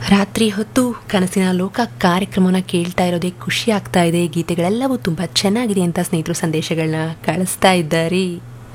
ರಾತ್ರಿ ಹೊತ್ತು ಕನಸಿನ ಲೋಕ ಕಾರ್ಯಕ್ರಮನ ಕೇಳ್ತಾ ಇರೋದೇ ಖುಷಿ ಆಗ್ತಾ ಇದೆ ಗೀತೆಗಳೆಲ್ಲವೂ ತುಂಬ ಚೆನ್ನಾಗಿದೆ ಅಂತ ಸ್ನೇಹಿತರು ಸಂದೇಶಗಳನ್ನ ಕಳಿಸ್ತಾ ಇದ್ದಾರೆ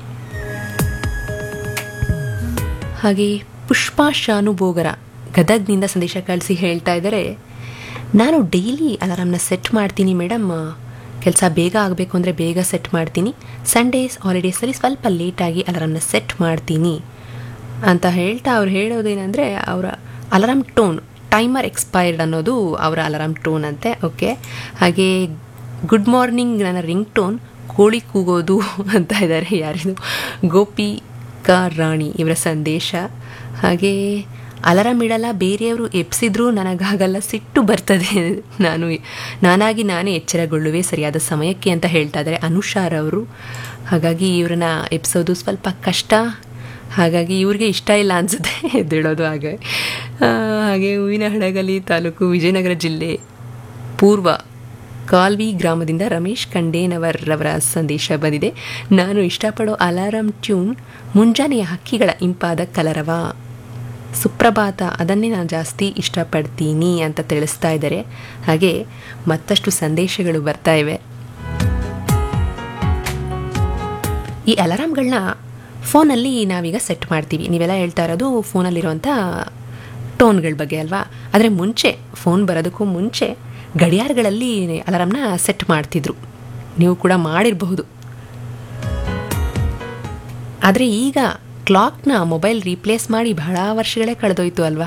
ಹಾಗೆ ಪುಷ್ಪಾ ಶಾನುಭೋಗರ ಗದಗ್ನಿಂದ ಸಂದೇಶ ಕಳಿಸಿ ಹೇಳ್ತಾ ಇದ್ದಾರೆ ನಾನು ಡೈಲಿ ಅಲಾರಾಮ್ನ ಸೆಟ್ ಮಾಡ್ತೀನಿ ಮೇಡಮ್ ಕೆಲಸ ಬೇಗ ಆಗಬೇಕು ಅಂದರೆ ಬೇಗ ಸೆಟ್ ಮಾಡ್ತೀನಿ ಸಂಡೇಸ್ ಹಾಲಿಡೇಸಲ್ಲಿ ಸ್ವಲ್ಪ ಲೇಟಾಗಿ ಅಲಾರಾಮ್ನ ಸೆಟ್ ಮಾಡ್ತೀನಿ ಅಂತ ಹೇಳ್ತಾ ಅವ್ರು ಹೇಳೋದೇನೆಂದರೆ ಅವರ ಅಲಾರಾಮ್ ಟೋನ್ ಟೈಮರ್ ಎಕ್ಸ್ಪೈರ್ಡ್ ಅನ್ನೋದು ಅವರ ಅಲಾರಾಮ್ ಟೋನ್ ಅಂತೆ ಓಕೆ ಹಾಗೆ ಗುಡ್ ಮಾರ್ನಿಂಗ್ ನನ್ನ ರಿಂಗ್ ಟೋನ್ ಕೋಳಿ ಕೂಗೋದು ಅಂತ ಇದ್ದಾರೆ ಯಾರಿದು ಗೋಪಿಕಾ ರಾಣಿ ಇವರ ಸಂದೇಶ ಹಾಗೆ ಅಲಾರಾಮ್ ಇಡಲ್ಲ ಬೇರೆಯವರು ಎಪ್ಸಿದ್ರೂ ನನಗಾಗಲ್ಲ ಸಿಟ್ಟು ಬರ್ತದೆ ನಾನು ನಾನಾಗಿ ನಾನೇ ಎಚ್ಚರಗೊಳ್ಳುವೆ ಸರಿಯಾದ ಸಮಯಕ್ಕೆ ಅಂತ ಹೇಳ್ತಾ ಇದ್ದಾರೆ ಅನುಷಾರ್ ಅವರು ಹಾಗಾಗಿ ಇವ್ರನ್ನ ಎಪ್ಸೋದು ಸ್ವಲ್ಪ ಕಷ್ಟ ಹಾಗಾಗಿ ಇವ್ರಿಗೆ ಇಷ್ಟ ಇಲ್ಲ ಅನಿಸುತ್ತೆ ಎದ್ದೇಳೋದು ಹಾಗೆ ಹಾಗೆ ಹೂವಿನ ಹಡಗಲಿ ತಾಲೂಕು ವಿಜಯನಗರ ಜಿಲ್ಲೆ ಪೂರ್ವ ಕಾಲ್ವಿ ಗ್ರಾಮದಿಂದ ರಮೇಶ್ ಖಂಡೇನವರ್ ರವರ ಸಂದೇಶ ಬಂದಿದೆ ನಾನು ಇಷ್ಟಪಡೋ ಅಲಾರಾಮ್ ಟ್ಯೂನ್ ಮುಂಜಾನೆಯ ಹಕ್ಕಿಗಳ ಇಂಪಾದ ಕಲರವ ಸುಪ್ರಭಾತ ಅದನ್ನೇ ನಾನು ಜಾಸ್ತಿ ಇಷ್ಟಪಡ್ತೀನಿ ಅಂತ ತಿಳಿಸ್ತಾ ಇದ್ದಾರೆ ಹಾಗೆ ಮತ್ತಷ್ಟು ಸಂದೇಶಗಳು ಬರ್ತಾ ಇವೆ ಈ ಅಲಾರಾಮ್ಗಳನ್ನ ಫೋನಲ್ಲಿ ನಾವೀಗ ಸೆಟ್ ಮಾಡ್ತೀವಿ ನೀವೆಲ್ಲ ಹೇಳ್ತಾ ಇರೋದು ಫೋನಲ್ಲಿರುವಂಥ ಟೋನ್ಗಳ ಬಗ್ಗೆ ಅಲ್ವಾ ಆದರೆ ಮುಂಚೆ ಫೋನ್ ಬರೋದಕ್ಕೂ ಮುಂಚೆ ಗಡಿಯಾರಗಳಲ್ಲಿ ಅಲಾರಾಮ್ನ ಸೆಟ್ ಮಾಡ್ತಿದ್ರು ನೀವು ಕೂಡ ಮಾಡಿರಬಹುದು ಆದರೆ ಈಗ ಕ್ಲಾಕ್ನ ಮೊಬೈಲ್ ರೀಪ್ಲೇಸ್ ಮಾಡಿ ಬಹಳ ವರ್ಷಗಳೇ ಕಳೆದೋಯ್ತು ಅಲ್ವಾ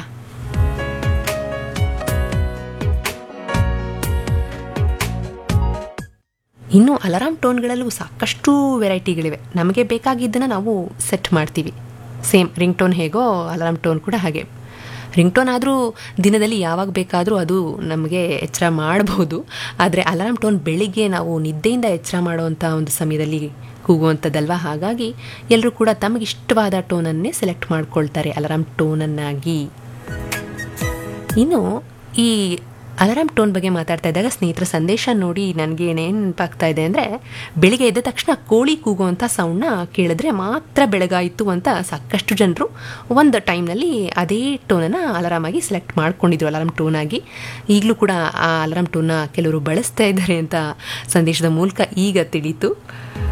ಇನ್ನು ಅಲಾರಾಮ್ ಟೋನ್ಗಳಲ್ಲೂ ಸಾಕಷ್ಟು ವೆರೈಟಿಗಳಿವೆ ನಮಗೆ ಬೇಕಾಗಿದ್ದನ್ನು ನಾವು ಸೆಟ್ ಮಾಡ್ತೀವಿ ಸೇಮ್ ರಿಂಗ್ ಟೋನ್ ಹೇಗೋ ಅಲಾರಾಮ್ ಟೋನ್ ಕೂಡ ಹಾಗೆ ರಿಂಗ್ ಟೋನ್ ಆದರೂ ದಿನದಲ್ಲಿ ಯಾವಾಗ ಬೇಕಾದರೂ ಅದು ನಮಗೆ ಎಚ್ಚರ ಮಾಡಬಹುದು ಆದರೆ ಅಲಾರಾಮ್ ಟೋನ್ ಬೆಳಿಗ್ಗೆ ನಾವು ನಿದ್ದೆಯಿಂದ ಎಚ್ಚರ ಮಾಡುವಂಥ ಒಂದು ಸಮಯದಲ್ಲಿ ಕೂಗುವಂಥದ್ದಲ್ವ ಹಾಗಾಗಿ ಎಲ್ಲರೂ ಕೂಡ ತಮಗಿಷ್ಟವಾದ ಟೋನನ್ನೇ ಸೆಲೆಕ್ಟ್ ಮಾಡ್ಕೊಳ್ತಾರೆ ಅಲಾರಾಮ್ ಟೋನನ್ನಾಗಿ ಇನ್ನು ಈ ಅಲಾರಾಮ್ ಟೋನ್ ಬಗ್ಗೆ ಮಾತಾಡ್ತಾ ಇದ್ದಾಗ ಸ್ನೇಹಿತರ ಸಂದೇಶ ನೋಡಿ ನನಗೆ ಏನೇನು ನೆನಪಾಗ್ತಾ ಇದೆ ಅಂದರೆ ಬೆಳಿಗ್ಗೆ ಎದ್ದ ತಕ್ಷಣ ಕೋಳಿ ಕೂಗುವಂಥ ಸೌಂಡ್ನ ಕೇಳಿದ್ರೆ ಮಾತ್ರ ಬೆಳಗಾಯಿತು ಅಂತ ಸಾಕಷ್ಟು ಜನರು ಒಂದು ಟೈಮ್ನಲ್ಲಿ ಅದೇ ಟೋನನ್ನು ಅಲಾರಾಮಾಗಿ ಸೆಲೆಕ್ಟ್ ಮಾಡ್ಕೊಂಡಿದ್ರು ಅಲಾರಾಮ್ ಟೋನಾಗಿ ಈಗಲೂ ಕೂಡ ಆ ಅಲಾರಾಮ್ ಟೋನ್ನ ಕೆಲವರು ಬಳಸ್ತಾ ಇದ್ದಾರೆ ಅಂತ ಸಂದೇಶದ ಮೂಲಕ ಈಗ ತಿಳಿತು